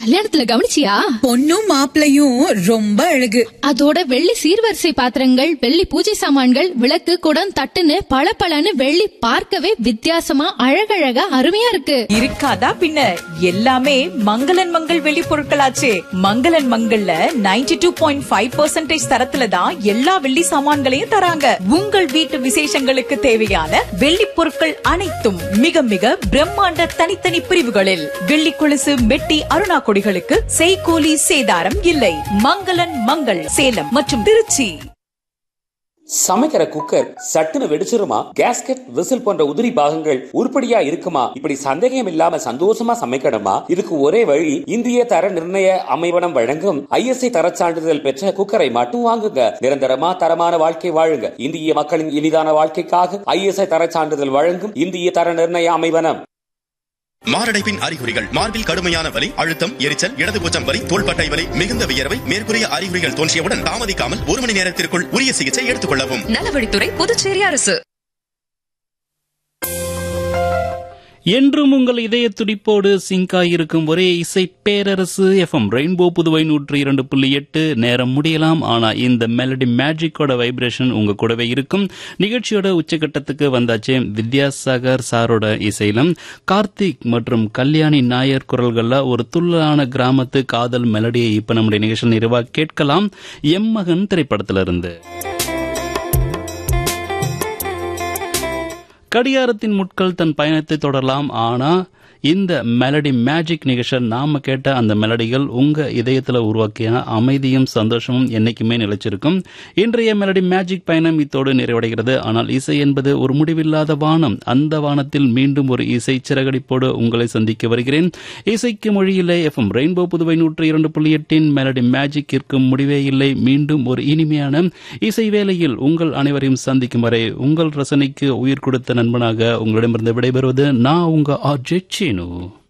கல்யாணத்துல கவனிச்சியா பொண்ணும் மாப்பிளையும் ரொம்ப அழகு அதோட வெள்ளி சீர்வரிசை பாத்திரங்கள் வெள்ளி பூஜை சாமான்கள் விளக்கு குடம் தட்டுன்னு பளபளன்னு வெள்ளி பார்க்கவே வித்தியாசமா அழகழகா அருமையா இருக்கு இருக்காதா பின்ன எல்லாமே மங்களன் மங்கள் வெளி பொருட்களாச்சே மங்களன் மங்கள்ல 92.5% டூ பாயிண்ட் ஃபைவ் தரத்துல தான் எல்லா வெள்ளி சாமான்களையும் தராங்க உங்கள் வீட்டு விசேஷங்களுக்கு தேவையான வெள்ளி பொருட்கள் அனைத்தும் மிக மிக பிரம்மாண்ட தனித்தனி பிரிவுகளில் வெள்ளி கொலுசு மெட்டி அருணா கொடிகளுக்கு செய்கூலி சேதாரம் இல்லை மங்களன் மங்கள் சேலம் மற்றும் திருச்சி சமைக்கிற குக்கர் சட்டுன்னு வெடிச்சிருமா கேஸ்கெட் விசில் போன்ற உதிரி பாகங்கள் உருப்படியா இருக்குமா இப்படி சந்தேகம் இல்லாம சந்தோஷமா சமைக்கணுமா இதுக்கு ஒரே வழி இந்திய தர நிர்ணய அமைவனம் வழங்கும் ஐஎஸ்ஐ தரச் சான்றிதழ் பெற்ற குக்கரை மட்டும் வாங்குங்க நிரந்தரமா தரமான வாழ்க்கை வாழுங்க இந்திய மக்களின் இனிதான வாழ்க்கைக்காக ஐஎஸ்ஐ தரச் சான்றிதழ் வழங்கும் இந்திய தர நிர்ணய அமைவனம் மாரடைப்பின் அறிகுறிகள் மார்பில் கடுமையான வலி அழுத்தம் எரிச்சல் இடதுபூச்சம் வலி தோள்பட்டை வலி மிகுந்த வியர்வை மேற்கூறிய அறிகுறிகள் தோன்றியவுடன் தாமதிக்காமல் ஒரு மணி நேரத்திற்குள் உரிய சிகிச்சை எடுத்துக் கொள்ளவும் நலவழித்துறை புதுச்சேரி அரசு என்றும் உங்கள் இதய துடிப்போடு சிங்காய் இருக்கும் ஒரே இசை பேரரசு எஃப்எம் ரெயின்போ புதுவை நூற்றி இரண்டு புள்ளி எட்டு நேரம் முடியலாம் ஆனா இந்த மெலடி மேஜிக்கோட வைப்ரேஷன் உங்க கூடவே இருக்கும் நிகழ்ச்சியோட உச்சகட்டத்துக்கு வந்தாச்சு வித்யாசாகர் சாரோட இசையிலும் கார்த்திக் மற்றும் கல்யாணி நாயர் குரல்கள்ல ஒரு துள்ளான கிராமத்து காதல் மெலடியை இப்ப நம்முடைய நிகழ்ச்சியில் நிறைவா கேட்கலாம் எம் மகன் திரைப்படத்திலிருந்து கடிகாரத்தின் முட்கள் தன் பயணத்தை தொடரலாம் ஆனா இந்த மெலடி மேஜிக் நிகழ்ச்சியில் நாம கேட்ட அந்த மெலடிகள் உங்க இதயத்துல உருவாக்கிய அமைதியும் சந்தோஷமும் என்னைக்குமே நிலைச்சிருக்கும் இன்றைய மெலடி மேஜிக் பயணம் இத்தோடு நிறைவடைகிறது ஆனால் இசை என்பது ஒரு முடிவில்லாத வானம் அந்த வானத்தில் மீண்டும் ஒரு இசை சிறகடிப்போடு உங்களை சந்திக்க வருகிறேன் இசைக்கு மொழியிலே எஃப்எம் ரெயின்போ புதுவை நூற்றி இரண்டு புள்ளி எட்டின் மெலடி மேஜிக் இருக்கும் முடிவே இல்லை மீண்டும் ஒரு இனிமையான இசை வேளையில் உங்கள் அனைவரையும் சந்திக்கும் வரை உங்கள் ரசனைக்கு உயிர் கொடுத்த நண்பனாக உங்களிடமிருந்து விடைபெறுவது நான் உங்க ஆர்ஜே சீனு